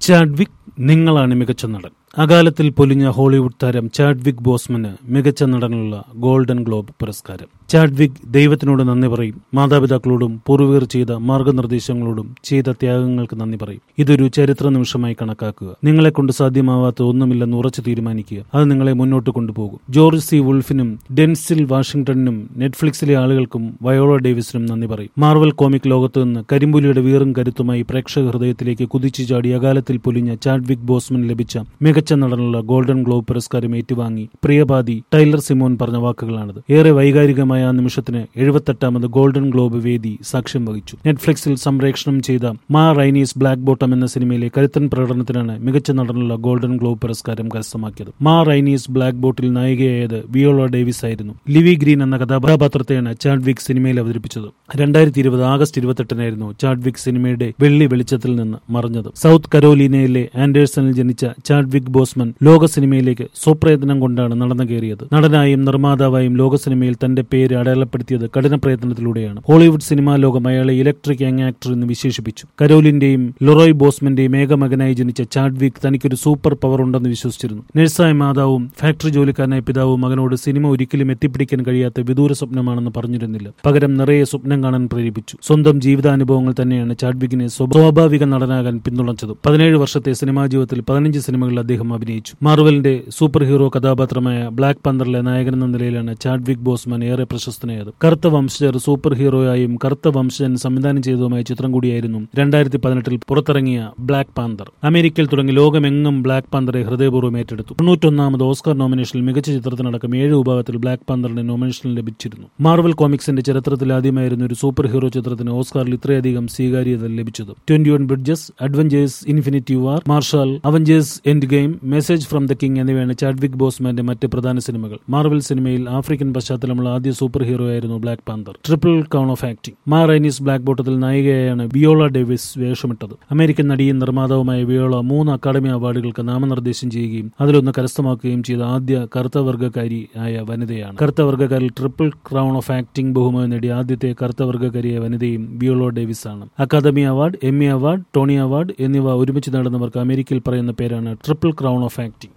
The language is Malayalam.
ചാഡ്വിക് നിങ്ങളാണ് മികച്ച നടൻ അകാലത്തിൽ പൊലിഞ്ഞ ഹോളിവുഡ് താരം ചാഡ്വിക് ബോസ്മന് മികച്ച നടനുള്ള ഗോൾഡൻ ഗ്ലോബ് പുരസ്കാരം ചാഡ്വിക് ദൈവത്തിനോട് നന്ദി പറയും മാതാപിതാക്കളോടും പൂർവികർ ചെയ്ത മാർഗനിർദ്ദേശങ്ങളോടും ചെയ്ത ത്യാഗങ്ങൾക്ക് നന്ദി പറയും ഇതൊരു ചരിത്ര നിമിഷമായി കണക്കാക്കുക നിങ്ങളെ കൊണ്ട് സാധ്യമാവാത്ത ഒന്നുമില്ലെന്ന് ഉറച്ചു തീരുമാനിക്കുക അത് നിങ്ങളെ മുന്നോട്ട് കൊണ്ടുപോകും ജോർജ് സി വുൾഫിനും ഡെൻസിൽ വാഷിംഗ്ടണിനും നെറ്റ്ഫ്ലിക്സിലെ ആളുകൾക്കും വയോള ഡേവിസിനും നന്ദി പറയും മാർവൽ കോമിക് ലോകത്ത് നിന്ന് കരിമ്പുലിയുടെ വീറും കരുത്തുമായി പ്രേക്ഷക ഹൃദയത്തിലേക്ക് കുതിച്ചു ചാടി അകാലത്തിൽ പൊലിഞ്ഞ ചാഡ്വിക് ബോസ്മൻ ലഭിച്ച മികച്ച നടനുള്ള ഗോൾഡൻ ഗ്ലോബ് പുരസ്കാരം ഏറ്റുവാങ്ങി പ്രിയപാതി ടൈലർ സിമോൻ പറഞ്ഞ വാക്കുകളാണിത് ഏറെ വൈകാരികമായ ആ നിമിഷത്തിന് എഴുപത്തെട്ടാമത് ഗോൾഡൻ ഗ്ലോബ് വേദി സാക്ഷ്യം വഹിച്ചു നെറ്റ്ഫ്ലിക്സിൽ സംപ്രേഷണം ചെയ്ത മാ റൈനീസ് ബ്ലാക്ക് ബോട്ടം എന്ന സിനിമയിലെ കരുത്തൻ പ്രകടനത്തിനാണ് മികച്ച നടനുള്ള ഗോൾഡൻ ഗ്ലോബ് പുരസ്കാരം കരസ്ഥമാക്കിയത് മാ റൈനീസ് ബ്ലാക്ക് ബോട്ടിൽ നായികയായത് വിയോള ഡേവിസ് ആയിരുന്നു ലിവി ഗ്രീൻ എന്ന കഥാപാത്രത്തെയാണ് ചാഡ്വിക് സിനിമയിൽ അവതരിപ്പിച്ചത് രണ്ടായിരത്തി ഇരുപത് ആഗസ്റ്റ് ഇരുപത്തെട്ടിനായിരുന്നു ചാഡ്വിക് സിനിമയുടെ വെള്ളി വെളിച്ചത്തിൽ നിന്ന് മറഞ്ഞത് സൗത്ത് കരോലീനയിലെ ആൻഡേഴ്സണിൽ ജനിച്ച ചാഡ്വിക് ബോസ്മൻ ലോക സിനിമയിലേക്ക് സ്വപ്രയത്നം കൊണ്ടാണ് നടന്നു കയറിയത് നടനായും നിർമ്മാതാവായും ലോക സിനിമയിൽ തന്റെ പേര് അടയാളപ്പെടുത്തിയത് കഠിന പ്രയത്നത്തിലൂടെയാണ് ഹോളിവുഡ് സിനിമാ ലോകം അയാളെ ഇലക്ട്രിക് യങ് ആക്ടർ എന്ന് വിശേഷിപ്പിച്ചു കരോലിന്റെയും ലൊറോയ് ബോസ്മന്റെയും ഏകമകനായി ജനിച്ച ചാഡ്വിക് തനിക്കൊരു സൂപ്പർ പവർ ഉണ്ടെന്ന് വിശ്വസിച്ചിരുന്നു നഴ്സായ മാതാവും ഫാക്ടറി ജോലിക്കാരനായ പിതാവും മകനോട് സിനിമ ഒരിക്കലും എത്തിപ്പിടിക്കാൻ കഴിയാത്ത വിദൂര സ്വപ്നമാണെന്ന് പറഞ്ഞിരുന്നില്ല പകരം നിറയെ സ്വപ്നം കാണാൻ പ്രേരിപ്പിച്ചു സ്വന്തം ജീവിതാനുഭവങ്ങൾ തന്നെയാണ് ചാഡ്വിക്കിനെ സ്വാഭാവിക നടനാകാൻ പിന്തുണച്ചത് പതിനേഴ് വർഷത്തെ സിനിമാ ജീവിതത്തിൽ പതിനഞ്ച് സിനിമകളിൽ അദ്ദേഹം അഭിനയിച്ചു മാർവലിന്റെ സൂപ്പർ ഹീറോ കഥാപാത്രമായ ബ്ലാക്ക് പന്തറിലെ നായകൻ എന്ന നിലയിലാണ് ചാഡ്വിക് ബോസ്മാൻ ഏറെ പ്രശസ്തനായത് കറുത്ത വംശജർ സൂപ്പർ ഹീറോയായും കറുത്ത വംശജൻ സംവിധാനം ചെയ്തതുമായ ചിത്രം കൂടിയായിരുന്നു രണ്ടായിരത്തി പതിനെട്ടിൽ പുറത്തിറങ്ങിയ ബ്ലാക്ക് പാന്തർ അമേരിക്കയിൽ തുടങ്ങി ലോകമെങ്ങും ബ്ലാക്ക് പാന്തറെ ഹൃദയപൂർവ്വം ഏറ്റെടുത്തു തൊണ്ണൂറ്റൊന്നാമത് ഓസ്കർ നോമിനേഷനിൽ മികച്ച ചിത്രത്തിനടക്കം ഏഴ് വിഭാഗത്തിൽ ബ്ലാക്ക് പാന്തറിന് നോമിനേഷൻ ലഭിച്ചിരുന്നു മാർവൽ കോമിക്സിന്റെ ചരിത്രത്തിൽ ആദ്യമായിരുന്നു ഒരു സൂപ്പർ ഹീറോ ചിത്രത്തിന് ഓസ്കാറിൽ ഇത്രയധികം സ്വീകാര്യത ലഭിച്ചത് twenty one bridges Avengers infinity war Marshall Avengers endgame message from the king എന്നിവയാണ് ചാഡ്വിക് ബോസ്മാന്റെ മറ്റ് പ്രധാന സിനിമകൾ മാർവൽ സിനിമയിൽ ആഫ്രിക്കൻ പശ്ചാത്തലമുള്ള ആദ്യ സൂപ്പർ ഹീറോ ആയിരുന്നു Black Panther triple crown of acting Ma Rainey's black ബോട്ടത്തിൽ നായികയായാണ് വിയോള ഡേവിസ് വേഷമിട്ടത് അമേരിക്കൻ നടിയും നിർമ്മാതാവുമായ വിയോള മൂന്ന് അക്കാദമി അവാർഡുകൾക്ക് നാമനിർദ്ദേശം ചെയ്യുകയും അതിലൊന്ന് കരസ്ഥമാക്കുകയും ചെയ്ത ആദ്യ കറുത്ത വർഗ്ഗക്കാരി ആയ വനിതയാണ് കറുത്ത വർഗ്ഗക്കാരിൽ ട്രിപ്പിൾ ക്രൗൺ ഓഫ് ആക്ടിംഗ് ബഹുമാനം നേടിയ ആദ്യത്തെ കറുത്ത വർഗ്ഗക്കാരിയായ വനിതയും വിയോളോ ഡേവിസ് ആണ് academy award Emmy award Tony award എന്നിവ ഒരുമിച്ച് നേടുന്നവർക്ക് അമേരിക്കയിൽ പറയുന്ന പേരാണ് ട്രിപ്പിൾ ക്രൗൺ ഓഫ് ആക്ടിംഗ്